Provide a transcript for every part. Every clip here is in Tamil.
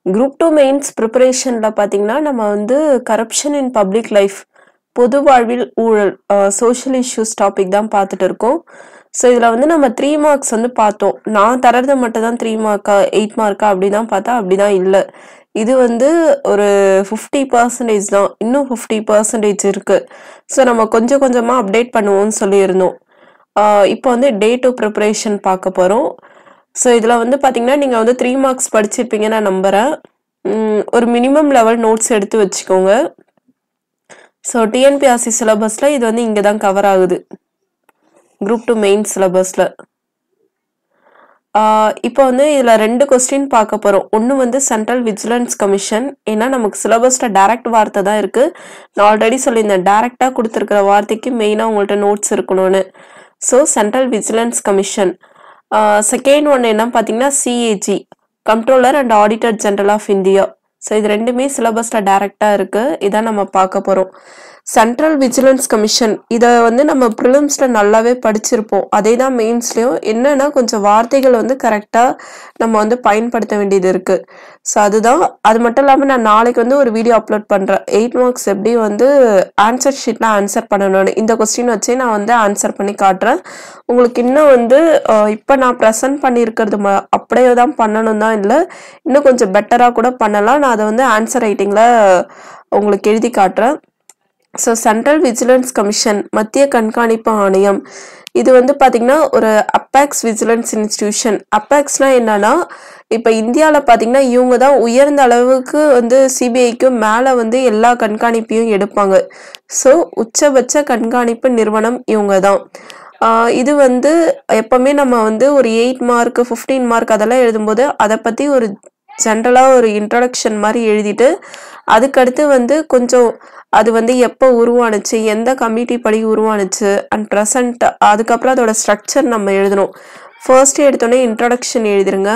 குரூப் டூ மெயின்ஸ் ப்ரிப்பரேஷனில் பார்த்தீங்கன்னா நம்ம வந்து கரப்ஷன் இன் பப்ளிக் லைஃப் பொது வாழ்வில் ஊழல் சோஷியல் இஷ்யூஸ் டாபிக் தான் பார்த்துட்டு இருக்கோம் ஸோ இதில் வந்து நம்ம த்ரீ மார்க்ஸ் வந்து பார்த்தோம் நான் தரது மட்டும் தான் த்ரீ மார்க்கா எயிட் மார்க்கா அப்படி தான் பார்த்தா அப்படி தான் இல்லை இது வந்து ஒரு ஃபிஃப்டி பர்சன்டேஜ் தான் இன்னும் ஃபிஃப்டி பர்சன்டேஜ் இருக்குது ஸோ நம்ம கொஞ்சம் கொஞ்சமாக அப்டேட் பண்ணுவோம்னு சொல்லியிருந்தோம் ஆஹ் இப்போ வந்து டே டு ப்ரிப்பரேஷன் பார்க்க போகிறோம் ஸோ இதில் வந்து பார்த்தீங்கன்னா நீங்கள் வந்து த்ரீ மார்க்ஸ் படிச்சிருப்பீங்க நான் நம்புகிறேன் உம், ஒரு மினிமம் லெவல் நோட்ஸ் எடுத்து வச்சுக்கோங்க ஸோ டிஎன்பிஆர்சி சிலபஸில் இது வந்து இங்கே தான் கவர் ஆகுது குரூப் டூ மெயின் சிலபஸில் இப்போ வந்து இதில் ரெண்டு கொஸ்டின் பார்க்க போகிறோம் ஒன்று வந்து சென்ட்ரல் விஜிலன்ஸ் கமிஷன் ஏன்னா நமக்கு சிலபஸில் டைரக்ட் வார்த்தை தான் இருக்குது நான் ஆல்ரெடி சொல்லியிருந்தேன் டைரெக்டாக கொடுத்துருக்கிற வார்த்தைக்கு மெயினாக உங்கள்கிட்ட நோட்ஸ் இருக்கணும்னு so central vigilance commission second one என்ன பார்த்தீங்கன்னா CAG comptroller and auditor general of India so இது ரெண்டுமே சிலபஸில் டைரெக்டாக இருக்குது இதான் நம்ம பார்க்க போகிறோம் சென்ட்ரல் விஜிலன்ஸ் கமிஷன் இதை வந்து நம்ம ப்ரிலிம்ஸில் நல்லாவே படிச்சிருப்போம் அதே தான் மெயின்ஸ்லேயும் என்னன்னா கொஞ்சம் வார்த்தைகள் வந்து கரெக்டாக நம்ம வந்து பயன்படுத்த வேண்டியது இருக்குது ஸோ அதுதான் அது மட்டும் இல்லாமல் நான் நாளைக்கு வந்து ஒரு வீடியோ அப்லோட் பண்ணுறேன் எயிட் மார்க்ஸ் எப்படி வந்து ஆன்சர் ஷீட்டில் ஆன்சர் பண்ணணும்னு இந்த கொஸ்டின் வச்சே நான் வந்து ஆன்சர் பண்ணி காட்டுறேன் உங்களுக்கு இன்னும் வந்து இப்போ நான் ப்ரெசென்ட் பண்ணியிருக்கிறது ம அப்படியே தான் பண்ணணும் தான் இல்லை இன்னும் கொஞ்சம் பெட்டராக கூட பண்ணலாம் நான் அதை வந்து ஆன்சர் ரைட்டிங்கில் உங்களுக்கு எழுதி காட்டுறேன் ஸோ சென்ட்ரல் விஜிலன்ஸ் கமிஷன் மத்திய கண்காணிப்பு ஆணையம் இது வந்து பார்த்திங்கன்னா ஒரு அப்பேக்ஸ் விஜிலன்ஸ் இன்ஸ்டிடியூஷன் அப்பேக்ஸ்னால் என்னன்னா இப்போ இந்தியாவில் பார்த்தீங்கன்னா இவங்க தான் உயர்ந்த அளவுக்கு வந்து சிபிஐக்கு மேலே வந்து எல்லா கண்காணிப்பையும் எடுப்பாங்க ஸோ உச்சபட்ச கண்காணிப்பு நிறுவனம் இவங்க தான் ஆஹ் இது வந்து எப்பவுமே நம்ம வந்து ஒரு எயிட் மார்க் ஃபிஃப்டீன் மார்க் அதெல்லாம் எழுதும்போது அதை பற்றி ஒரு ஜென்ரலாக ஒரு இன்ட்ரடக்ஷன் மாதிரி எழுதிட்டு அதுக்கடுத்து வந்து கொஞ்சம் அது வந்து எப்போ உருவானுச்சு எந்த கமிட்டி படி உருவானுச்சு அண்ட் ப்ரெசன்ட் அதுக்கப்புறம் அதோட ஸ்ட்ரக்சர் நம்ம எழுதணும் ஃபர்ஸ்ட் எடுத்தோடனே இன்ட்ரடக்ஷன் எழுதிருங்க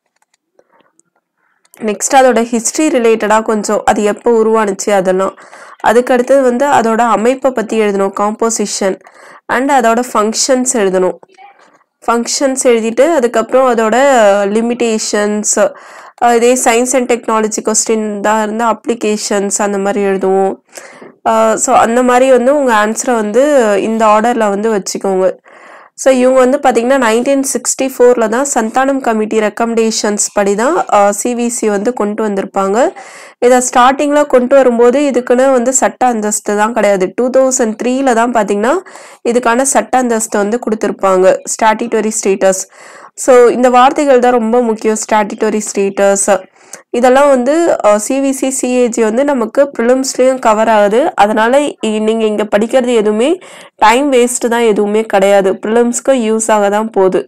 நெக்ஸ்ட் அதோட ஹிஸ்ட்ரி ரிலேட்டடாக கொஞ்சம் அது எப்போ உருவானுச்சு அதெல்லாம் அதுக்கடுத்தது வந்து அதோட அமைப்பை பற்றி எழுதணும் காம்போசிஷன் அண்ட் அதோட ஃபங்க்ஷன்ஸ் எழுதணும் ஃபங்க்ஷன்ஸ் எழுதிட்டு அதுக்கப்புறம் அதோட லிமிட்டேஷன்ஸ் இதே சயின்ஸ் அண்ட் டெக்னாலஜி கொஸ்டின் தான் இருந்து அப்ளிகேஷன்ஸ் அந்த மாதிரி எழுதுவோம் ஸோ அந்த மாதிரி வந்து உங்கள் ஆன்சரை வந்து இந்த ஆர்டரில் வந்து வச்சுக்கோங்க ஸோ இவங்க வந்து பார்த்தீங்கன்னா நைன்டீன் சிக்ஸ்டி ஃபோரில் தான் சந்தானம் கமிட்டி ரெக்கமெண்டேஷன்ஸ் படி தான் சிவிசி வந்து கொண்டு வந்திருப்பாங்க இதை ஸ்டார்டிங்கில் கொண்டு வரும்போது இதுக்குன்னு வந்து சட்ட அந்தஸ்து தான் கிடையாது டூ தௌசண்ட் த்ரீல தான் பார்த்தீங்கன்னா இதுக்கான சட்ட அந்தஸ்து வந்து கொடுத்துருப்பாங்க ஸ்டாட்டிட்டரி ஸ்டேட்டஸ் ஸோ இந்த வார்த்தைகள் தான் ரொம்ப முக்கியம் ஸ்டாட்டிட்டரி ஸ்டேட்டஸ் இதெல்லாம் வந்து சிவிசி சிஏஜி வந்து நமக்கு ப்ரிலிம்ஸ்லேயும் கவர் ஆகுது அதனால இ- நீங்க இங்க படிக்கிறது எதுவுமே டைம் வேஸ்ட் தான் எதுவுமே கிடையாது ப்ரிலிம்ஸ்க்கும் யூஸ் ஆக தான் போகுது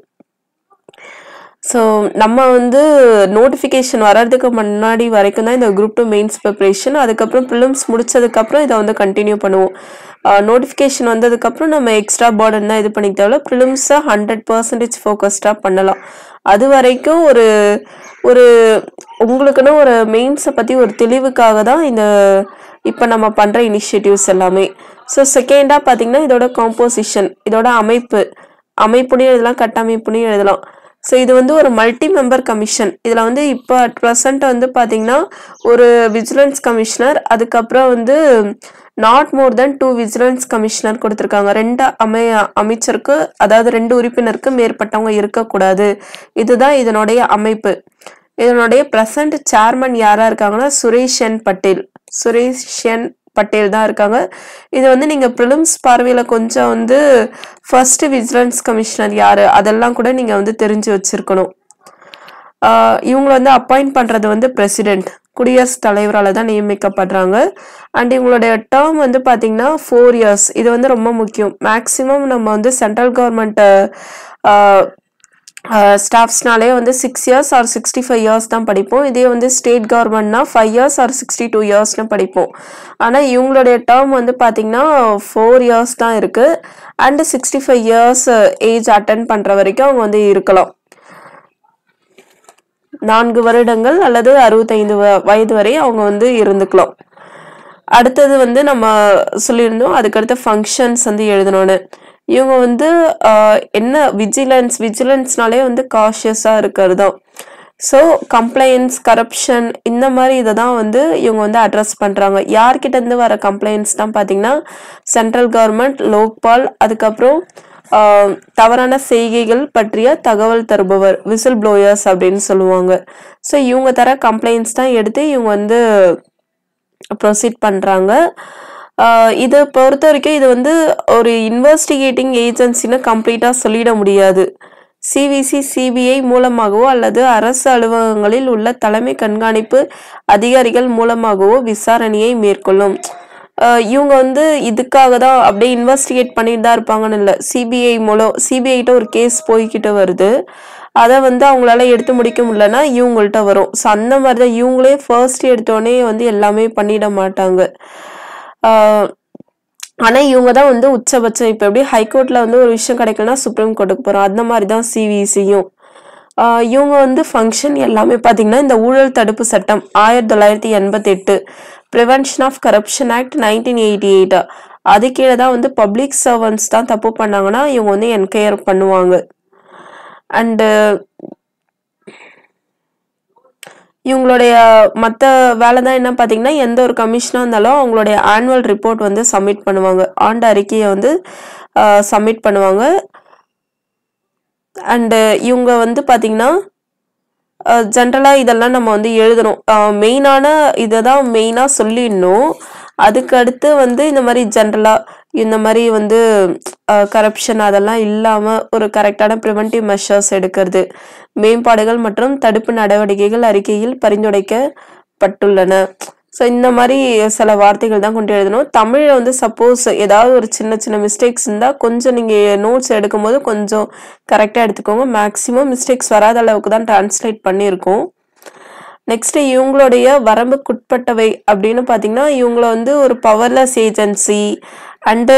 ஸோ நம்ம வந்து நோட்டிஃபிகேஷன் வர்றதுக்கு முன்னாடி வரைக்கும் தான் இந்த குரூப் டூ மெயின்ஸ் ப்ரிப்பரேஷன் அதுக்கப்புறம் ப்ரிலிம்ஸ் முடிச்சதுக்கப்புறம் இதை வந்து கண்டினியூ பண்ணுவோம் நோட்டிஃபிகேஷன் வந்ததுக்கப்புறம் நம்ம எக்ஸ்ட்ரா பேர்டன் தான் இது பண்ணிக்க தேவையில்ல ப்ரிலிம்ஸை ஹண்ட்ரட் பர்சன்டேஜ் ஃபோக்கஸ்டாக பண்ணலாம் அது வரைக்கும் ஒரு ஒரு உங்களுக்குன்னு ஒரு மெயின்ஸை பற்றி ஒரு தெளிவுக்காக தான் இந்த இப்போ நம்ம பண்ணுற இனிஷியேட்டிவ்ஸ் எல்லாமே ஸோ செகண்டாக பார்த்தீங்கன்னா இதோட காம்போசிஷன் இதோட அமைப்பு அமைப்புனையும் எழுதலாம் கட்டமைப்புனையும் எழுதலாம் ஸோ இது வந்து ஒரு மல்டி மெம்பர் கமிஷன் இதில் வந்து இப்போ அட் ப்ரெசண்ட் வந்து பார்த்தீங்கன்னா ஒரு விஜிலன்ஸ் கமிஷனர் அதுக்கப்புறம் வந்து not more than two vigilance commissioner கொடுத்துருக்காங்க ரெண்டு அமை அமைச்சருக்கு அதாவது ரெண்டு உறுப்பினருக்கு மேற்பட்டவங்க இருக்கக்கூடாது இதுதான் இதனுடைய அமைப்பு இதனுடைய பிரசன்ட் சேர்மன் யாரா இருக்காங்கன்னா சுரேஷ் என் பட்டேல் சுரேஷ் என் பட்டேல் தான் இருக்காங்க இது வந்து நீங்க ப்ரிலிம்ஸ் பார்வையில கொஞ்சம் வந்து ஃபர்ஸ்ட் விஜிலன்ஸ் கமிஷனர் யாரு அதெல்லாம் கூட நீங்க வந்து தெரிஞ்சு வச்சிருக்கணும் ஆஹ் இவங்களை வந்து அப்பாயிண்ட் பண்றது வந்து பிரசிடென்ட் குடியரசுத் தலைவரால தான் நியமிக்கப்படுறாங்க அண்ட் இவங்களுடைய டேர்ம் வந்து பாத்தீங்கன்னா ஃபோர் இயர்ஸ் இது வந்து ரொம்ப முக்கியம் மேக்சிமம் நம்ம வந்து சென்ட்ரல் கவர்மெண்ட் ஸ்டாஃப்ஸ்னாலே வந்து six years or sixty five years தான் படிப்போம் இதே வந்து ஸ்டேட் கவர்மெண்ட்னா five years or sixty two இயர்ஸ்னு படிப்போம் ஆனால் இவங்களுடைய டேர்ம் வந்து பார்த்தீங்கன்னா ஃபோர் இயர்ஸ் தான் இருக்குது and sixty five years age attain பண்ணுற வரைக்கும் அவங்க வந்து இருக்கலாம் நான்கு வருடங்கள் அல்லது அறுபத்தைந்து வ- வயது வரை அவங்க வந்து இருந்துக்கலாம் அடுத்தது வந்து நம்ம சொல்லியிருந்தோம் அதுக்கடுத்து ஃபங்க்ஷன்ஸ் வந்து எழுதணும்னு இவங்க வந்து ஆஹ், என்ன விஜிலன்ஸ் விஜிலன்ஸ்னாலே வந்து காஷியஸாக இருக்கிறது தான் ஸோ கம்ப்ளைண்ட்ஸ் கரப்ஷன் இந்த மாதிரி இதை தான் வந்து இவங்க வந்து அட்ரஸ் பண்ணுறாங்க யார்கிட்ட இருந்து வர கம்ப்ளைண்ட்ஸ் தான் பார்த்தீங்கன்னா சென்ட்ரல் கவர்மெண்ட் லோக்பால் அதுக்கப்புறம் ஆஹ், தவறான செய்கைகள் பற்றிய தகவல் தருபவர் விசில் ப்ளோயர்ஸ் அப்படின்னு சொல்லுவாங்க ஸோ இவங்க தர கம்ப்ளைண்ட்ஸ் தான் எடுத்து இவங்க வந்து ப்ரொசீட் பண்ணுறாங்க இதை பொறுத்த வரைக்கும் இது வந்து ஒரு இன்வெஸ்டிகேட்டிங் ஏஜென்சின்னு கம்ப்ளீட்டாக சொல்லிட முடியாது சிவிசி சிபிஐ மூலமாகவோ அல்லது அரசு அலுவலகங்களில் உள்ள தலைமை கண்காணிப்பு அதிகாரிகள் மூலமாகவோ விசாரணையை மேற்கொள்ளும் ஆஹ் இவங்க வந்து இதுக்காக தான் அப்படியே இன்வெஸ்டிகேட் பண்ணிட்டு தான் இருப்பாங்கன்னு இல்லை சிபிஐ மூலம் சிபிஐட்ட ஒரு கேஸ் போய்கிட்டு வருது அதை வந்து அவங்களால எடுத்து முடிக்க முடியலன்னா இவங்கள்ட்ட வரும் ஸோ அந்த மாதிரி தான் இவங்களே ஃபர்ஸ்ட் எடுத்தோடனே வந்து எல்லாமே பண்ணிட மாட்டாங்க ஆஹ் ஆனா இவங்க தான் வந்து உச்சபட்சம் இப்போ எப்படி ஹைகோர்ட்ல வந்து ஒரு விஷயம் கிடைக்கலனா சுப்ரீம் கோர்ட்டுக்கு போறோம் அந்த மாதிரி தான் சிவிசியும் இவங்க வந்து ஃபங்க்ஷன் எல்லாமே பார்த்தீங்கன்னா இந்த ஊழல் தடுப்பு சட்டம் ஆயிரத்தி தொள்ளாயிரத்தி எண்பத்தி எட்டு prevention of corruption act nineteen eighty eight அது கீழே தான் வந்து பப்ளிக் சர்வன்ட்ஸ் தான் தப்பு பண்ணாங்கன்னா இவங்க வந்து என்கொயர் பண்ணுவாங்க அண்டு இவங்களுடைய மற்ற வேலை தான் என்ன பார்த்தீங்கன்னா எந்த ஒரு கமிஷனாக இருந்தாலும் அவங்களுடைய ஆனுவல் ரிப்போர்ட் வந்து சப்மிட் பண்ணுவாங்க ஆண்டு அறிக்கையை வந்து சப்மிட் பண்ணுவாங்க அண்டு இவங்க வந்து பார்த்தீங்கன்னா ஜென்ரலாக இதெல்லாம் நம்ம வந்து எழுதணும் மெயினான இதை தான் மெயினாக சொல்லிடணும் அதுக்கு அடுத்து வந்து இந்த மாதிரி ஜென்ரலாக இந்த மாதிரி வந்து கரப்ஷன் அதெல்லாம் இல்லாமல் ஒரு கரெக்டான ப்ரிவென்டிவ் மெஷர்ஸ் எடுக்கிறது மேம்பாடுகள் மற்றும் தடுப்பு நடவடிக்கைகள் அறிக்கையில் பரிந்துரைக்கப்பட்டுள்ளன ஸோ இந்த மாதிரி சில வார்த்தைகள் தான் கொண்டு எழுதணும் தமிழில் வந்து சப்போஸ் ஏதாவது ஒரு சின்ன சின்ன மிஸ்டேக்ஸ் இருந்தால் கொஞ்சம் நீங்கள் நோட்ஸ் எடுக்கும்போது கொஞ்சம் கரெக்டாக எடுத்துக்கோங்க மேக்ஸிமம் மிஸ்டேக்ஸ் வராத அளவுக்கு தான் டிரான்ஸ்லேட் பண்ணியிருக்கோம் நெக்ஸ்ட் இவங்களுடைய வரம்புக்குட்பட்டவை அப்படின்னு பார்த்தீங்கன்னா இவங்கள வந்து ஒரு powerless agency and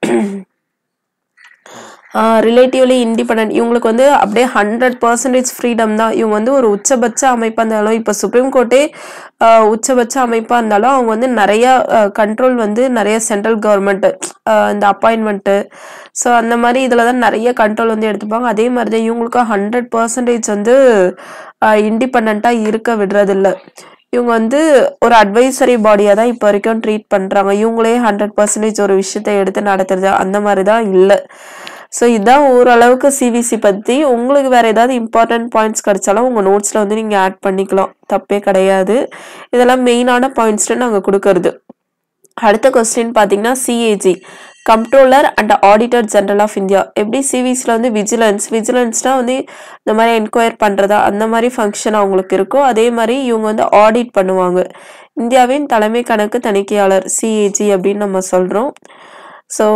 relatively independent இவங்களுக்கு வந்து அப்படியே ஹண்ட்ரட் பர்சன்டேஜ் ஃப்ரீடம் தான் இவங்க வந்து ஒரு உச்சபட்ச அமைப்பாக இருந்தாலும் இப்போ சுப்ரீம் கோர்ட்டே உச்சபட்ச அமைப்பாக இருந்தாலும் அவங்க வந்து நிறைய கண்ட்ரோல் வந்து நிறைய சென்ட்ரல் கவர்மெண்ட் இந்த அப்பாயின்மெண்ட்டு ஸோ அந்த மாதிரி இதில் தான் நிறைய கண்ட்ரோல் வந்து எடுத்துப்பாங்க அதே மாதிரி தான் இவங்களுக்கும் ஹண்ட்ரட் பர்சன்டேஜ் வந்து இண்டிபெண்ட்டாக இருக்க விடுறதில்ல இவங்க வந்து ஒரு அட்வைசரி பாடியாக தான் இப்போ வரைக்கும் ட்ரீட் பண்ணுறாங்க இவங்களே ஹண்ட்ரட் பர்சன்டேஜ் ஒரு விஷயத்தை எடுத்து நடத்துறது அந்த மாதிரி தான் இல்லை ஸோ இதுதான் ஓரளவுக்கு சிவிசி பற்றி உங்களுக்கு வேறு ஏதாவது இம்பார்ட்டன்ட் பாயிண்ட்ஸ் கிடைச்சாலும் உங்கள் நோட்ஸில் வந்து நீங்கள் ஆட் பண்ணிக்கலாம் தப்பே கிடையாது இதெல்லாம் மெயினான பாயிண்ட்ஸ்ட்டு நாங்கள் கொடுக்கறது அடுத்த கொஸ்டின் பார்த்தீங்கன்னா CAG comptroller and auditor general of India எப்படி சிவிஸில் வந்து விஜிலன்ஸ் விஜிலன்ஸ்னால் வந்து இந்த மாதிரி என்கொயர் பண்ணுறதா அந்த மாதிரி ஃபங்க்ஷன் அவங்களுக்கு இருக்கும் அதே மாதிரி இவங்க வந்து ஆடிட் பண்ணுவாங்க இந்தியாவின் தலைமை கணக்கு தணிக்கையாளர் சிஏஜி அப்படின்னு நம்ம சொல்கிறோம் ஸோ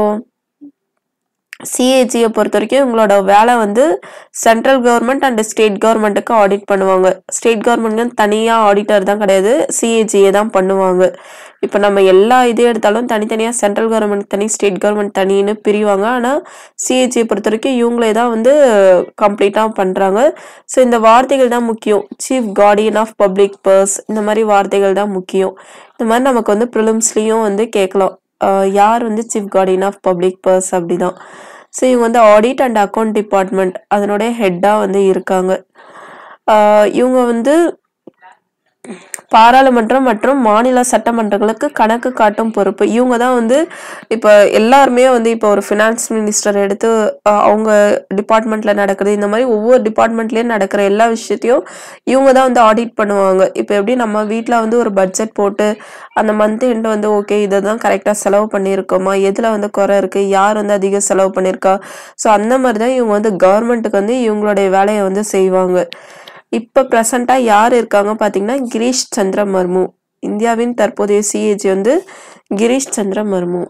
சிஏஜியை பொறுத்த வரைக்கும் இவங்களோட வேலை வந்து சென்ட்ரல் கவர்மெண்ட் அண்ட் ஸ்டேட் கவர்மெண்ட்டுக்கு ஆடிட் பண்ணுவாங்க ஸ்டேட் கவர்மெண்ட்க்கு தனியாக ஆடிட்டர் தான் கிடையாது சிஏஜியை தான் பண்ணுவாங்க இப்போ நம்ம எல்லா இது எடுத்தாலும் தனித்தனியாக சென்ட்ரல் கவர்மெண்ட் தனி ஸ்டேட் கவர்மெண்ட் தனின்னு பிரிவாங்க ஆனால் சிஏஜியை பொறுத்த வரைக்கும் இவங்களே தான் வந்து கம்ப்ளீட்டாக பண்ணுறாங்க ஸோ இந்த வார்த்தைகள் தான் முக்கியம் chief guardian of public purse இந்த மாதிரி வார்த்தைகள் தான் முக்கியம் இந்த மாதிரி நமக்கு வந்து ப்ரிலிம்ஸ்லேயும் வந்து கேட்கலாம் ஆஹ் யார் வந்து chief guardian of public purse அப்படிதான் ஸோ இவங்க வந்து ஆடிட் அண்ட் அக்கௌண்ட் டிபார்ட்மெண்ட் அதனுடைய ஹெட்டாக வந்து இருக்காங்க ஆஹ் இவங்க வந்து பாராளுமன்றம் மற்றும் மாநில சட்டமன்றங்களுக்கு கணக்கு காட்டும் பொறுப்பு இவங்க தான் வந்து இப்போ எல்லாருமே வந்து இப்போ ஒரு ஃபினான்ஸ் மினிஸ்டர் எடுத்து அஹ், அவங்க டிபார்ட்மெண்ட்ல நடக்குது இந்த மாதிரி ஒவ்வொரு டிபார்ட்மெண்ட்லயும் நடக்கிற எல்லா விஷயத்தையும் இவங்க தான் வந்து ஆடிட் பண்ணுவாங்க இப்போ எப்படி நம்ம வீட்டில் வந்து ஒரு பட்ஜெட் போட்டு அந்த மந்த் எண்ட் வந்து ஓகே இதை தான் கரெக்டாக செலவு பண்ணியிருக்கோமா எதில் வந்து குறை இருக்கு யார் வந்து அதிக செலவு பண்ணியிருக்கா ஸோ அந்த மாதிரி தான் இவங்க வந்து கவர்மெண்ட்டுக்கு வந்து இவங்களுடைய வேலையை வந்து செய்வாங்க இப்போ ப்ரெசண்ட்டாக யார் இருக்காங்க பார்த்தீங்கன்னா கிரீஷ் சந்திர மர்மு இந்தியாவின் தற்போதைய சிஏஜி வந்து கிரீஷ் சந்திர மர்மு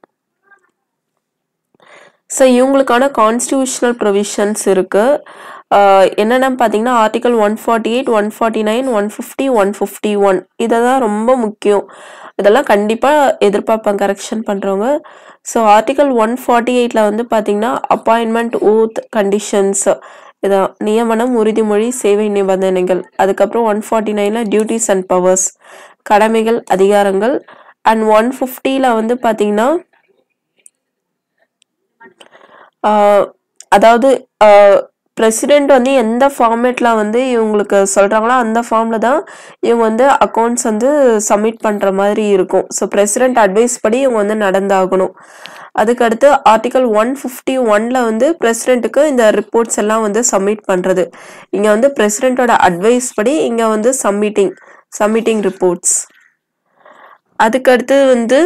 ஸோ இவங்களுக்கான கான்ஸ்டியூஷனல் ப்ரொவிஷன்ஸ் இருக்கு ஆஹ் என்னென்ன பார்த்தீங்கன்னா article one forty eight one forty nine one fifty one fifty one இதெல்லாம் ரொம்ப முக்கியம் இதெல்லாம் கண்டிப்பாக எதிர்பார்ப்பாங்க கரெக்ஷன் பண்ணுறவங்க ஸோ ஆர்டிகல் ஒன் ஃபார்ட்டி எயிட்டில் வந்து பார்த்தீங்கன்னா அப்பாயின்மெண்ட் ஓத் கண்டிஷன்ஸ் இதான் நியமனம் உறுதிமொழி சேவை நிபந்தனைகள் அதுக்கப்புறம் ஒன் ஃபார்ட்டி நைனில் டியூட்டிஸ் அண்ட் பவர்ஸ் கடமைகள் அதிகாரங்கள் அண்ட் ஒன் ஃபிஃப்டியில் வந்து பார்த்தீங்கன்னா ஆஹ் அதாவது ஆஹ் பிரசிடென்ட் வந்து எந்த ஃபார்மேட்ல வந்து இவங்களுக்கு சொல்றாங்களோ அந்த ஃபார்ம்ல தான் இவங்க வந்து அக்கௌண்ட்ஸ் வந்து சப்மிட் பண்ற மாதிரி இருக்கும் ஸோ பிரசிடென்ட் அட்வைஸ் படி இவங்க வந்து நடந்தாகணும் அதுக்கடுத்து ஆர்டிகல் ஒன் ஃபிஃப்டி ஒன்ல வந்து பிரசிடென்ட்டுக்கு இந்த ரிப்போர்ட்ஸ் எல்லாம் வந்து சப்மிட் பண்றது இங்க வந்து பிரசிடென்ட்டோட அட்வைஸ் படி இங்க வந்து சப்மிட்டிங் சப்மிட்டிங் ரிப்போர்ட்ஸ் அதுக்கடுத்து வந்து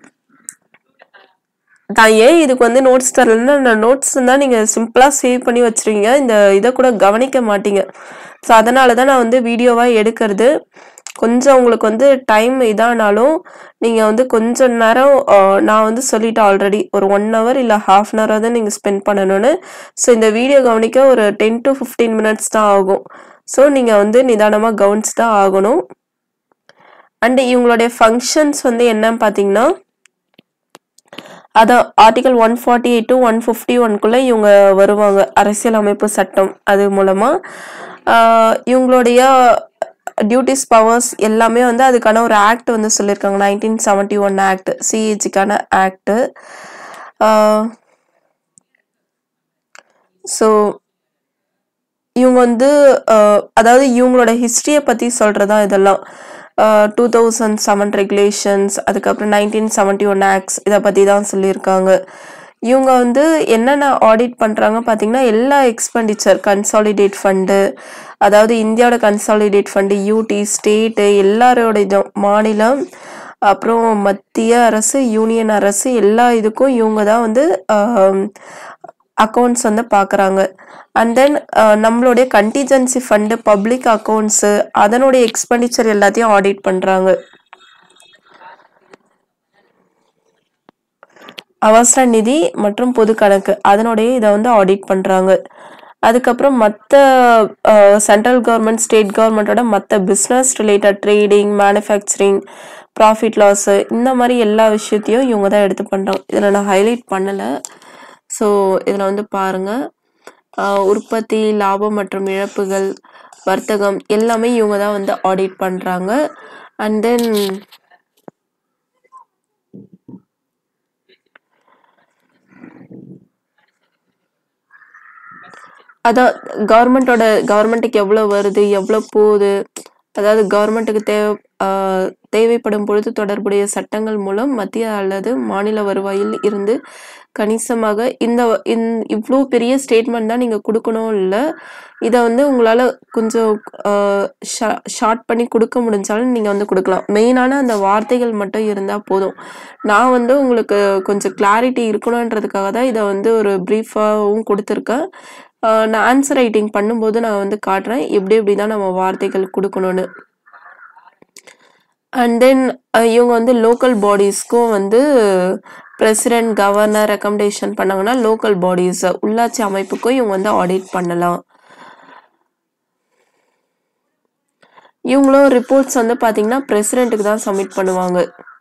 நான் ஏன் இதுக்கு வந்து நோட்ஸ் தரலன்னா நான் நோட்ஸ் தான் நீங்கள் சிம்பிளாக சேவ் பண்ணி வச்சிருக்கீங்க இந்த இதை கூட கவனிக்க மாட்டீங்க ஸோ அதனால தான் நான் வந்து வீடியோவாக எடுக்கிறது கொஞ்சம் உங்களுக்கு வந்து டைம் இதானாலும் நீங்கள் வந்து கொஞ்ச நேரம் ஆஹ், நான் வந்து சொல்லிட்டேன் ஆல்ரெடி ஒரு ஒன் ஹவர் இல்லை ஹாஃப் அன் ஹவர் தான் நீங்கள் ஸ்பெண்ட் பண்ணணும்னு ஸோ இந்த வீடியோ கவனிக்க ஒரு டென் டு ஃபிஃப்டீன் மினிட்ஸ் தான் ஆகும் ஸோ நீங்கள் வந்து நிதானமாக கவனிச்சு தான் ஆகணும் அண்ட் இவங்களுடைய ஃபங்க்ஷன்ஸ் வந்து என்னன்னு பார்த்தீங்கன்னா அதான் article one forty eight to one fifty ஒன்குள்ளே இவங்க வருவாங்க அரசியலமைப்பு சட்டம் அது மூலமாக இவங்களுடைய டியூட்டிஸ் பவர்ஸ் எல்லாமே வந்து அதுக்கான ஒரு ஆக்ட் வந்து சொல்லியிருக்காங்க நைன்டீன் செவன்ட்டி ஒன் ஆக்ட் சிஹெச்சிக்கான ஆக்ட் ஸோ இவங்க வந்து அஹ், அதாவது இவங்களோட ஹிஸ்ட்ரியை பற்றி சொல்கிறதா இதெல்லாம் டூ தௌசண்ட் செவன் ரெகுலேஷன்ஸ் அதுக்கப்புறம் நைன்டீன் செவன்ட்டி ஒன் ஆக்ட்ஸ் இதை பற்றி தான் சொல்லியிருக்காங்க இவங்க வந்து என்னென்ன ஆடிட் பண்ணுறாங்க பார்த்தீங்கன்னா எல்லா எக்ஸ்பெண்டிச்சர் கன்சாலிடேட் ஃபண்டு அதாவது இந்தியாவோட கன்சாலிடேட் ஃபண்டு யூடி ஸ்டேட்டு எல்லாரோட இதுவும் மாநிலம் அப்புறம் மத்திய அரசு யூனியன் அரசு எல்லா இதுக்கும் இவங்க தான் வந்து அக்கௌண்ட்ஸ் வந்து பார்க்குறாங்க அண்ட் தென் நம்மளுடைய கண்டிஜென்சி ஃபண்டு பப்ளிக் அக்கௌண்ட்ஸு அதனுடைய எக்ஸ்பெண்டிச்சர் எல்லாத்தையும் ஆடிட் பண்ணுறாங்க அவசர நிதி மற்றும் பொது கணக்கு அதனுடைய இதை வந்து ஆடிட் பண்ணுறாங்க அதுக்கப்புறம் மற்ற சென்ட்ரல் கவர்மெண்ட் ஸ்டேட் கவர்மெண்ட்டோட மற்ற business related trading manufacturing profit loss இந்த மாதிரி எல்லா விஷயத்தையும் இவங்க தான் எடுத்து பண்ணுறாங்க இதில் நான் ஹைலைட் பண்ணலை ஸோ இதில் வந்து பாருங்கள் உற்பத்தி லாபம் மற்றும் இழப்புகள் வர்த்தகம் எல்லாமே இவங்க தான் வந்து ஆடிட் பண்ணுறாங்க அண்ட் தென் அதான் கவர்மெண்ட்டோட கவர்மெண்ட்டுக்கு எவ்வளோ வருது எவ்வளோ போகுது அதாவது கவர்மெண்ட்டுக்கு தேவை ஆஹ் தேவைப்படும் பொழுது தொடர்புடைய சட்டங்கள் மூலம் மத்திய அல்லது மாநில வருவாயில் இருந்து கணிசமாக இந்த இந் இவ்வளோ பெரிய ஸ்டேட்மெண்ட் தான் நீங்கள் கொடுக்கணும் இல்லை இதை வந்து உங்களால் கொஞ்சம் ஷார்ட் பண்ணி கொடுக்க முடிஞ்சாலும் நீங்கள் வந்து கொடுக்கலாம் மெயினான அந்த வார்த்தைகள் மட்டும் இருந்தால் போதும் நான் வந்து உங்களுக்கு கொஞ்சம் கிளாரிட்டி இருக்கணுன்றதுக்காக தான் இதை வந்து ஒரு ப்ரீஃபாகவும் கொடுத்துருக்கேன் ஆஹ் நான் ஆன்சர் ரைட்டிங் பண்ணும்போது நான் வந்து காட்டுறேன் எப்படி எப்படி தான் நம்ம வார்த்தைகள் கொடுக்கணும்னு அண்ட் தென் இவங்க வந்து லோக்கல் பாடிஸ்க்கும் வந்து பிரசிடென்ட் கவர்னர் ரெக்கமெண்டேஷன் பண்ணாங்கன்னா லோக்கல் பாடிஸ் உள்ளாட்சி அமைப்புக்கும் இவங்க வந்து ஆடிட் பண்ணலாம் இவங்களும் ரிப்போர்ட்ஸ் வந்து பார்த்தீங்கன்னா பிரசிடென்ட்டுக்கு தான் சப்மிட் பண்ணுவாங்க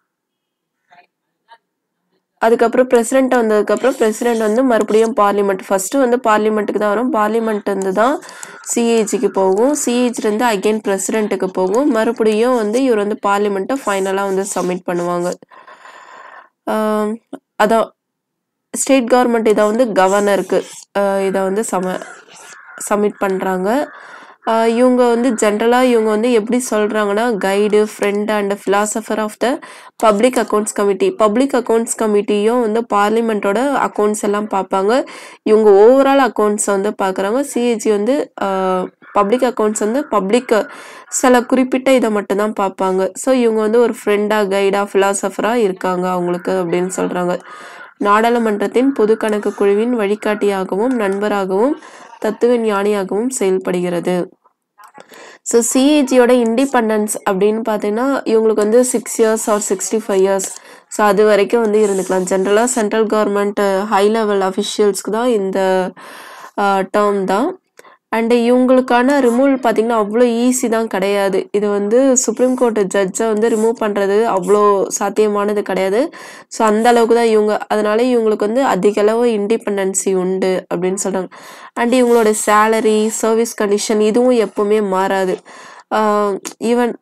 அதுக்கப்புறம் பிரசிடென்ட் வந்ததுக்கப்புறம் பிரசிடென்ட் வந்து மறுபடியும் பார்லிமெண்ட் ஃபர்ஸ்ட் வந்து பார்லிமெண்ட்டுக்கு தான் வரும் பார்லிமெண்ட் வந்து தான் சிஏஜிக்கு போகும் சிஏஜிலேருந்து அகைன் பிரசிடென்ட்டுக்கு போகும் மறுபடியும் வந்து இவர் வந்து பார்லிமெண்ட்டை ஃபைனலாக வந்து சப்மிட் பண்ணுவாங்க ஆம், அதான் ஸ்டேட் கவர்மெண்ட் இதை வந்து கவர்னருக்கு இதை வந்து சம சப்மிட் பண்ணுறாங்க இவங்க வந்து ஜென்ரலாக இவங்க வந்து எப்படி சொல்கிறாங்கன்னா guide friend and philosopher of the public accounts committee public accounts கமிட்டியும் வந்து பார்லிமெண்ட்டோட அக்கௌண்ட்ஸ் எல்லாம் பார்ப்பாங்க இவங்க ஓவரால் அக்கௌண்ட்ஸ் வந்து பார்க்குறாங்க சிஏஜி வந்து பப்ளிக் அக்கௌண்ட்ஸ் வந்து பப்ளிக் சில குறிப்பிட்ட இதை மட்டும்தான் பார்ப்பாங்க ஸோ இவங்க வந்து ஒரு ஃப்ரெண்டாக கைடாக ஃபிலாசபராக இருக்காங்க அவங்களுக்கு அப்படின்னு சொல்கிறாங்க நாடாளுமன்றத்தின் பொது கணக்கு குழுவின் வழிகாட்டியாகவும் நண்பராகவும் தத்துவ ஞானியாகவும் செயல்படுகிறது ஸோ சிஏஜியோட இண்டிபெண்டன்ஸ் அப்படின்னு பார்த்தீங்கன்னா இவங்களுக்கு வந்து six years or sixty five years so அது வரைக்கும் வந்து இருந்துக்கலாம் ஜென்ரலாக சென்ட்ரல் கவர்மெண்ட் ஹை லெவல் அஃபிஷியல்ஸ்க்கு தான் இந்த டேர்ம் தான் அண்டு இவங்களுக்கான ரிமூவல் பார்த்தீங்கன்னா அவ்வளோ ஈஸி தான் கிடையாது இது வந்து சுப்ரீம் கோர்ட் ஜட்ஜை வந்து ரிமூவ் பண்ணுறது அவ்வளோ சாத்தியமானது கிடையாது ஸோ அந்த அளவுக்கு தான் இவங்க அதனால இவங்களுக்கு வந்து அதிக அளவு இண்டிபெண்டன்சி உண்டு அப்படின்னு சொல்கிறாங்க அண்ட் இவங்களோட சேலரி சர்வீஸ் கண்டிஷன் இதுவும் எப்பவுமே மாறாது ஈவன்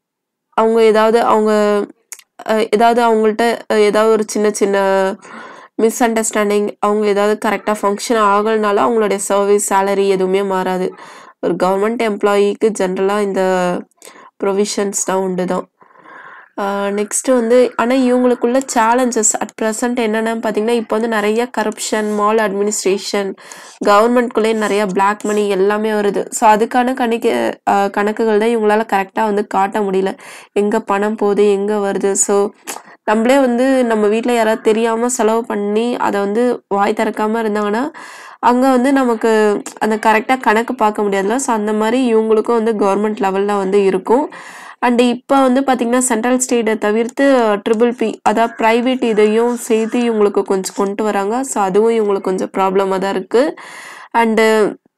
அவங்க ஏதாவது அவங்க அஹ், ஏதாவது அவங்கள்ட்ட அஹ், ஏதாவது ஒரு சின்ன சின்ன மிஸ் அண்டர்ஸ்டாண்டிங் அவங்க ஏதாவது கரெக்டாக ஃபங்க்ஷன் ஆகலைனாலும் அவங்களுடைய சர்வீஸ் சேலரி எதுவுமே மாறாது ஒரு கவர்மெண்ட் எம்ப்ளாயிக்கு ஜென்ரலாக இந்த ப்ரொவிஷன்ஸ் தான் உண்டு தான் நெக்ஸ்ட்டு வந்து ஆனால் இவங்களுக்குள்ள சேலஞ்சஸ் அட் ப்ரெசன்ட் என்னென்னு பார்த்தீங்கன்னா இப்போ வந்து நிறைய கரப்ஷன் மால் அட்மினிஸ்ட்ரேஷன் கவர்மெண்ட்குள்ளேயே நிறைய பிளாக் மணி எல்லாமே வருது ஸோ அதுக்கான கணக்கு அஹ், கணக்குகள் தான் இவங்களால கரெக்டாக வந்து காட்ட முடியல எங்கே பணம் போகுது எங்கே வருது ஸோ நம்மளே வந்து நம்ம வீட்டில் யாராவது தெரியாமல் செலவு பண்ணி அதை வந்து வாய் திறக்காம இருந்தாங்கன்னா அங்கே வந்து நமக்கு அந்த கரெக்டாக கணக்கு பார்க்க முடியாதுல்ல ஸோ அந்த மாதிரி இவங்களுக்கும் வந்து கவர்மெண்ட் லெவலில் வந்து இருக்கும் அண்ட் இப்போ வந்து பார்த்திங்கன்னா சென்ட்ரல் ஸ்டேட்டை தவிர்த்து ட்ரிபிள் பி அதாவது ப்ரைவேட் இதையும் சேர்த்து இவங்களுக்கு கொஞ்சம் கொண்டு வராங்க ஸோ அதுவும் இவங்களுக்கு கொஞ்சம் ப்ராப்ளமாக தான் இருக்குது அண்டு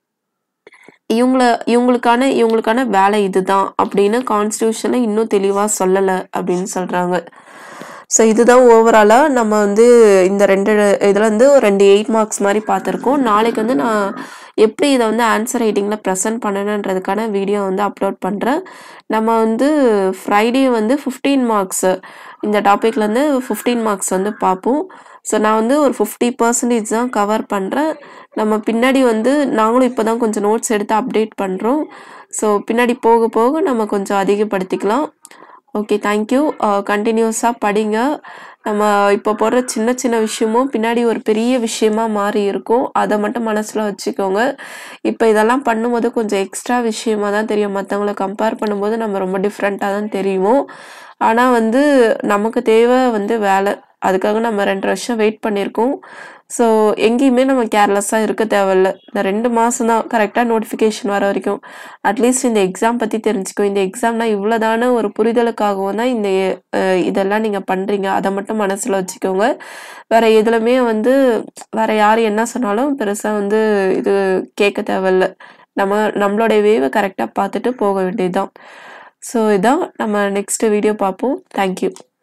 இவங்கள இவங்களுக்கான இவங்களுக்கான வேலை இதுதான் அப்படின்னு கான்ஸ்டியூஷனை இன்னும் தெளிவாக சொல்லலை அப்படின்னு சொல்கிறாங்க ஸோ இதுதான் ஓவராலாக நம்ம வந்து இந்த ரெண்டு இதில் வந்து ஒரு ரெண்டு எயிட் மார்க்ஸ் மாதிரி பார்த்துருக்கோம் நாளைக்கு வந்து நான் எப்படி இதை வந்து ஆன்சர் ரைட்டிங்கில் ப்ரெசென்ட் பண்ணணுன்றதுக்கான வீடியோ வந்து அப்லோட் பண்ணுறேன் நம்ம வந்து ஃப்ரைடே வந்து ஃபிஃப்டீன் மார்க்ஸு இந்த டாப்பிக்லேருந்து ஃபிஃப்டீன் மார்க்ஸ் வந்து பார்ப்போம் ஸோ நான் வந்து ஒரு ஃபிஃப்டி பர்சன்டேஜ் தான் கவர் பண்ணுறேன் நம்ம பின்னாடி வந்து நாங்களும் இப்போ தான் கொஞ்சம் நோட்ஸ் எடுத்து அப்டேட் பண்ணுறோம் ஸோ பின்னாடி போக போக நம்ம கொஞ்சம் அதிகப்படுத்திக்கலாம் ஓகே தேங்க்யூ கண்டினியூஸாக படிங்க நம்ம இப்போ போடுற சின்ன சின்ன விஷயமும் பின்னாடி ஒரு பெரிய விஷயமா மாறி இருக்கும் அதை மட்டும் மனசில் வச்சுக்கோங்க இப்போ இதெல்லாம் பண்ணும்போது கொஞ்சம் எக்ஸ்ட்ரா விஷயமா தான் தெரியும் மற்றவங்கள கம்பேர் பண்ணும்போது நம்ம ரொம்ப டிஃப்ரெண்ட்டாக தான் தெரியும் ஆனால் வந்து நமக்கு தேவை வந்து வேலை அதுக்காக நம்ம ரெண்டு வருஷம் வெயிட் பண்ணியிருக்கோம் ஸோ எங்கேயுமே நம்ம கேர்லெஸ்ஸாக இருக்க தேவையில்ல இந்த ரெண்டு மாதம் தான் கரெக்டாக நோட்டிஃபிகேஷன் வர வரைக்கும் அட்லீஸ்ட் இந்த எக்ஸாம் பற்றி தெரிஞ்சுக்கோ இந்த எக்ஸாம்னா இவ்வளோதான ஒரு புரிதலுக்காகவும் தான் இந்த அஹ், இதெல்லாம் நீங்கள் பண்ணுறீங்க அதை மட்டும் மனசில் வச்சுக்கோங்க வேற எதுலையுமே வந்து வேற யார் என்ன சொன்னாலும் பெருசாக வந்து இது கேட்க தேவையில்ல நம்ம நம்மளுடைய வேவை கரெக்டாக பார்த்துட்டு போக வேண்டியதுதான் ஸோ இதான் நம்ம நெக்ஸ்ட் வீடியோ பார்ப்போம் தேங்க்யூ